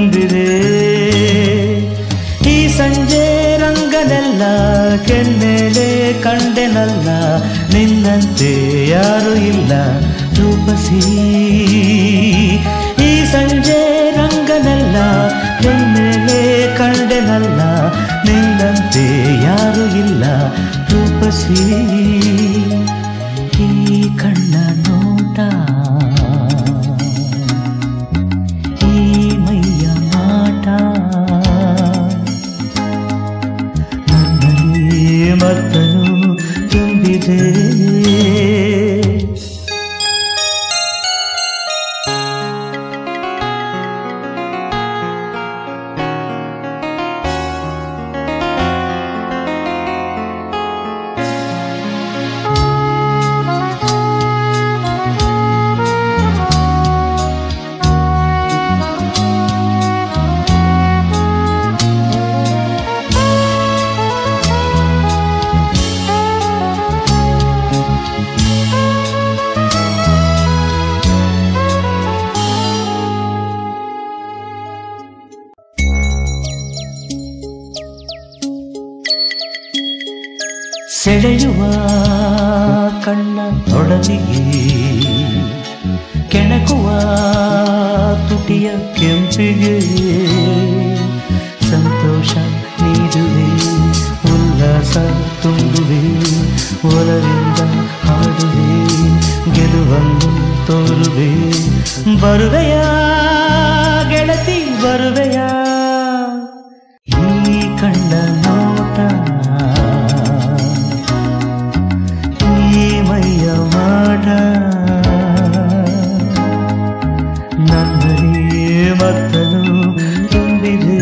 ತುಂಬಿದೆ ಈ ಸಂಜೆ ರಂಗನೆಲ್ಲ ಕೆನ್ನೆಲೆ ಕಂಡೆನಲ್ಲ ನಿನ್ನಂತೆ ಯಾರು ಇಲ್ಲ ರೂಪಸಿ ಈ ಸಂಜೆ ರಂಗನೆಲ್ಲ ಕೆನ್ನೆಲೆ ಕಂಡೆನಲ್ಲ ನಿನ್ನಂತೆ ಯಾರು ಇಲ್ಲ ರೂಪಸಿ ಈ ಕಣ್ಣ ನೋಟ ಈ ಮೈಯ ಮಾಟ ನನ್ನಲ್ಲಿ ಮತ್ತನು ತುಂಬಿದೆ ಸೆಳೆಯುವ ಕಣ್ಣ ತೊಡಲಿಗೆ ಕೆಣಕುವ ತುಟಿಯ ಕೆಂಪಿಗೆ ಸಂತೋಷ ನೀಡುವೆ ಉಲ್ಲಾಸ ತುಂಬುವೆ ಒಲವಿಂದ ಹಾಡುವೆ ಗೆಲುವನ್ನು ತೋರುವೆ ಬರುವೆಯ ಗೆಳತಿ ಬರುವೆಯ ಈ ಕಣ್ಣ ನೋಟ ಈ ಮೈಯ ಮಾಡ ನನ್ನಲ್ಲಿ ಮತ್ತನು ತುಂಬಿದೆ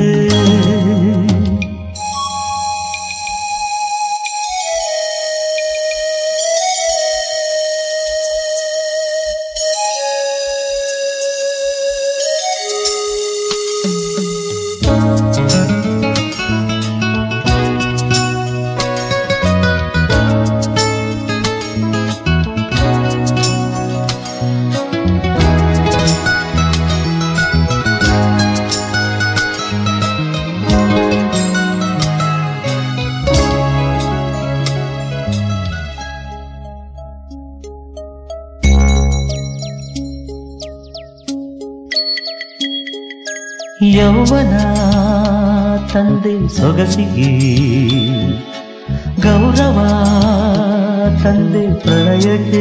ಯೌವನ ತಂದೆ ಸೊಗಸಿಗೆ ಗೌರವ ತಂದೆ ಪ್ರಳಯಕ್ಕೆ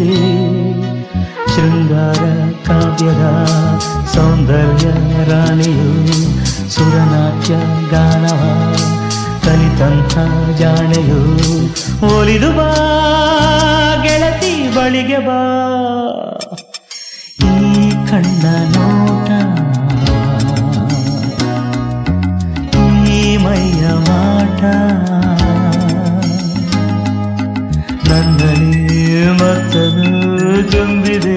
ಶೃಂಗಾರ ಕಾವ್ಯದ ಸೌಂದರ್ಯ ರಾಣಿಯು ಸುರನಾಟ್ಯ ಗಾನವ ಕಲಿತಂಥ ಜಾಣೆಯು ಒಲಿದು ಬಾ ಗೆಳತಿ ಬಳಿಗೆ ಬಾ ಈ ಕಣ್ಣ ನೋಟ ಈ ಮೈಯ ಮಾಟ ನನ್ನಲ್ಲಿ ಮತ್ತನು ತುಂಬಿದೆ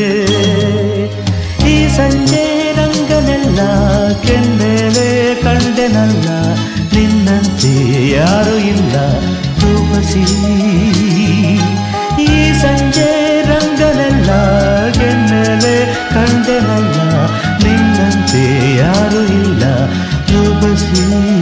ಈ ಸಂಜೆ ರಂಗನೆಲ್ಲ ಕೆನ್ನೆಲೆ ಕಂಡೆನಲ್ಲ ನಿನ್ನಂತೆ ಯಾರು ಇಲ್ಲ ರೂಪಸಿ ಈ ಸಂಜೆ ರಂಗನೆಲ್ಲ ಕೆನ್ನೆಲೆ ಕಂಡೆನಲ್ಲ ನಿನ್ನಂತೆ ಯಾರು ಇಲ್ಲ ರೂಪಸಿ